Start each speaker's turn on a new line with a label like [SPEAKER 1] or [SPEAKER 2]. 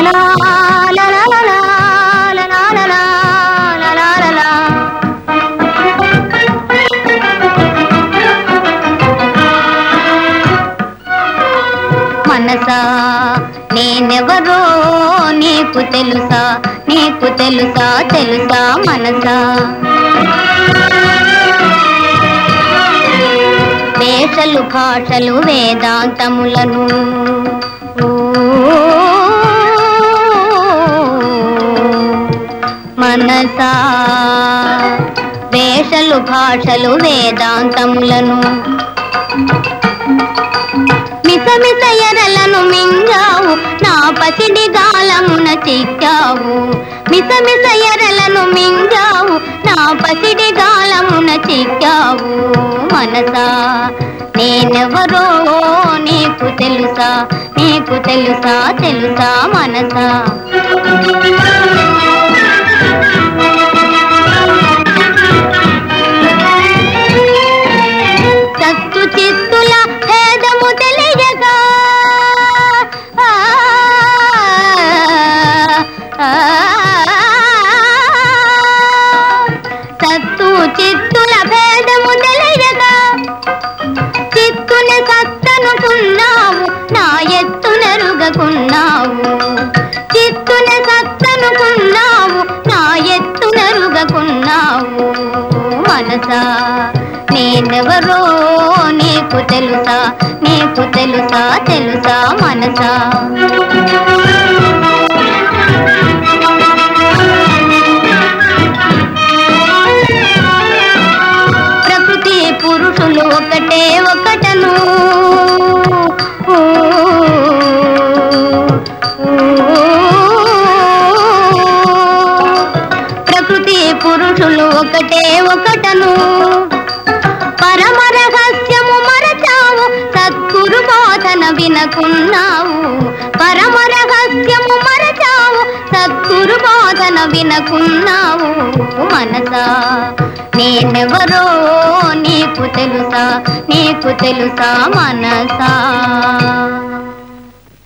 [SPEAKER 1] లలా, లలలలా, లలాలలా, లలాలలా. మనసా నేనెవరో నీకు తెలుసా నీకు తెలుసా తెలుసా మనసా వేషలు భాషలు వేదాంతములను ఊ, మనసా వేషలు భాషలు వేదాంతములను మిసమిస ఎరలను మింగావు నా పసిడి గాలమున చిక్కావు మిసమిస ఎరలను మింగావు నా పసిడి గాలమున చిక్కావు మనసా నేనెవరో నీకు తెలుసా నీకు తెలుసా తెలుసా మనసా సత్తు చిత్తుల భేదము తెలియగా ఆ, ఆ, సత్తు చిత్తుల భేదము తెలియగా చిత్తుని సత్తనుకున్నావు నా ఎత్తునరుగకున్నావు చిత్తుని సత్తనుకున్నావు నా ఎత్తునరుగకున్నావు మనసా నేనెవరో నీకు తెలుసా నీకు తెలుసా తెలుసా మనసా ప్రకృతి పురుషులు ఒకటే ఒకటను ఊ, ఊ. ప్రకృతి పురుషులు ఒకటే ఒకటను పరమ రహస్యము మరచావు సద్గురు బోధన వినకున్నావు పరమ రహస్యము మరచావు సద్గురు బోధన వినకున్నావు మనసా నేనెవరో నీకు తెలుసా నీకు తెలుసా మనసా